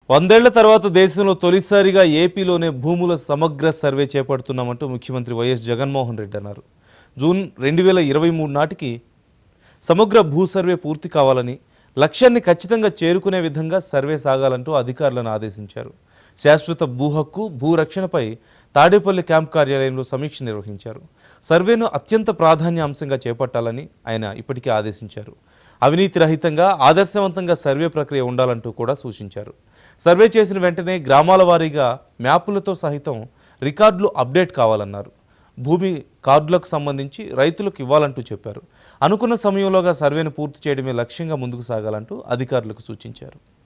వందేళ్ల తర్వాత దేశంలో తొలిసారిగా ఏపీలోనే భూముల సమగ్ర సర్వే చేపడుతున్నామంటూ ముఖ్యమంత్రి వైఎస్ జగన్మోహన్ రెడ్డి అన్నారు జూన్ రెండు వేల ఇరవై మూడు నాటికి సమగ్ర భూ సర్వే పూర్తి కావాలని లక్ష్యాన్ని ఖచ్చితంగా చేరుకునే విధంగా సర్వే సాగాలంటూ అధికారులను ఆదేశించారు శాశ్వత భూ హక్కు భూ రక్షణపై తాడేపల్లి క్యాంప్ కార్యాలయంలో సమీక్ష నిర్వహించారు సర్వేను అత్యంత ప్రాధాన్య అంశంగా చేపట్టాలని ఆయన ఇప్పటికే ఆదేశించారు అవినీతి రహితంగా ఆదర్శవంతంగా సర్వే ప్రక్రియ ఉండాలంటూ కూడా సూచించారు సర్వే చేసిన వెంటనే గ్రామాల వారీగా మ్యాపులతో సహితం రికార్డులు అప్డేట్ కావాలన్నారు భూమి కార్డులకు సంబంధించి రైతులకు ఇవ్వాలంటూ చెప్పారు అనుకున్న సమయంలోగా సర్వేను పూర్తి చేయడమే లక్ష్యంగా ముందుకు సాగాలంటూ అధికారులకు సూచించారు